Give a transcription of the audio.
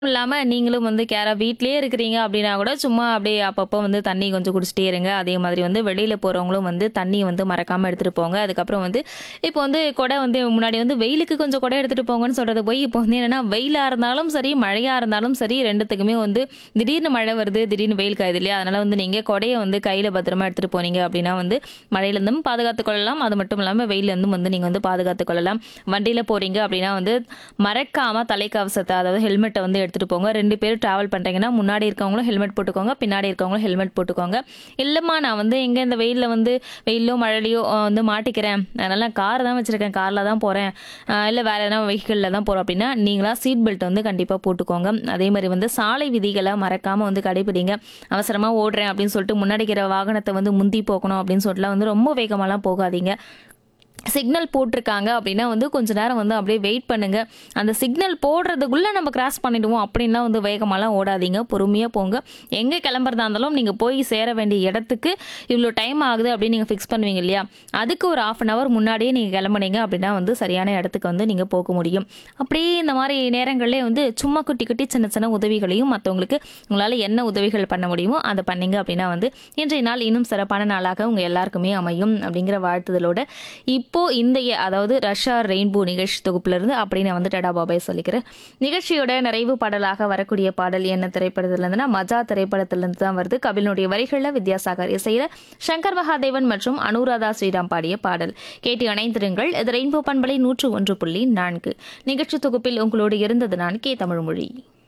இல்லாம நீங்களும் வந்து கேரா வீட்லயே இருக்கிறீங்க அப்படின்னா கூட சும்மா அப்படியே அப்பப்போ வந்து தண்ணி கொஞ்சம் குடிச்சிட்டே இருங்க அதே மாதிரி வந்து வெளியில போறவங்களும் வந்து தண்ணி வந்து மறக்காம எடுத்துட்டு போங்க அதுக்கப்புறம் வந்து இப்போ வந்து கொடை வந்து முன்னாடி வந்து வெயிலுக்கு கொஞ்சம் கொடை எடுத்துட்டு போங்கன்னு சொல்றது போய் இப்போ வந்து என்னன்னா வெயிலா இருந்தாலும் சரி மழையா இருந்தாலும் சரி ரெண்டுத்துக்குமே வந்து திடீர்னு மழை வருது திடீர்னு வெயில் காயுது இல்லையா அதனால வந்து நீங்க கொடையை வந்து கையில பத்திரமா எடுத்துட்டு போனீங்க அப்படின்னா வந்து மழையில இருந்தும் பாதுகாத்துக் கொள்ளலாம் அது மட்டும் இல்லாம வெயில இருந்தும் வந்து நீங்க வந்து பாதுகாத்துக் கொள்ளலாம் வண்டியில போறீங்க அப்படின்னா வந்து மறக்காம தலைக்கவசத்தை அதாவது ஹெல்மெட்டை வந்து எடுத்துட்டு போங்க ரெண்டு பேரும் டிராவல் பண்றீங்கன்னா முன்னாடி இருக்கவங்களும் ஹெல்மெட் போட்டுக்கோங்க பின்னாடி இருக்கவங்களும் ஹெல்மெட் போட்டுக்கோங்க இல்லம்மா நான் வந்து எங்க இந்த வெயில்ல வந்து வெயிலோ மழையிலையோ அஹ், வந்து மாட்டிக்கிறேன் அதனால கார் தான் வச்சிருக்கேன் கார்ல தான் போறேன் அஹ், இல்ல வேற எதனா வெஹிக்கிள்ல தான் போறோம் அப்படின்னா நீங்களா சீட் பெல்ட் வந்து கண்டிப்பா போட்டுக்கோங்க அதே மாதிரி வந்து சாலை விதிகளை மறக்காம வந்து கடைபிடிங்க அவசரமா ஓடுறேன் அப்படின்னு சொல்லிட்டு முன்னாடி இருக்கிற வாகனத்தை வந்து முந்தி போகணும் அப்படின்னு சொல்லிட்டுலாம் வந்து ரொம்ப வேகமாலாம் போகாதீங்க சிக்னல் போட்டிருக்காங்க அப்படின்னா வந்து கொஞ்ச நேரம் வந்து அப்படியே வெயிட் பண்ணுங்க அந்த சிக்னல் போடுறதுக்குள்ள நம்ம கிராஸ் பண்ணிடுவோம் அப்படின்லாம் வந்து வேகமாலாம் ஓடாதீங்க பொறுமையா போங்க எங்க கிளம்புறதா இருந்தாலும் நீங்க போய் சேர வேண்டிய இடத்துக்கு இவ்வளோ டைம் ஆகுது அப்படின்னு நீங்க ஃபிக்ஸ் பண்ணுவீங்க இல்லையா அதுக்கு ஒரு ஆஃப் அன் ஹவர் முன்னாடியே நீங்க கிளம்புனீங்க அப்படின்னா வந்து சரியான இடத்துக்கு வந்து நீங்க போக முடியும் அப்படியே இந்த மாதிரி நேரங்கள்லேயே வந்து சும்மா குட்டி குட்டி சின்ன சின்ன உதவிகளையும் மற்றவங்களுக்கு உங்களால் என்ன உதவிகள் பண்ண முடியுமோ அதை பண்ணீங்க அப்படின்னா வந்து இன்றைய நாள் இன்னும் சிறப்பான நாளாக உங்க எல்லாருக்குமே அமையும் அப்படிங்கிற வாழ்த்துதலோட இப்போ இந்த எ- அதாவது ரஷ்யா ரெயின்போ நிகழ்ச்சி தொகுப்புல இருந்து அப்படி நான் வந்து டடா பாபாய் சொல்லிக்கிறேன் நிகழ்ச்சியோட நிறைவு பாடலாக வரக்கூடிய பாடல் என்ன திரைப்படத்துல இருந்துன்னா மஜா திரைப்படத்திலிருந்து தான் வருது கபிலனுடைய வரிகளில் வித்யாசாகர் இசையில சங்கர் மகாதேவன் மற்றும் அனுராதா ஸ்ரீராம் பாடிய பாடல் கேட்டு இணைந்திருங்கள் இது ரெயின்போ பண்பலை நூற்று ஒன்று புள்ளி நான்கு நிகழ்ச்சி தொகுப்பில் உங்களோடு இருந்தது நான் கே தமிழ்மொழி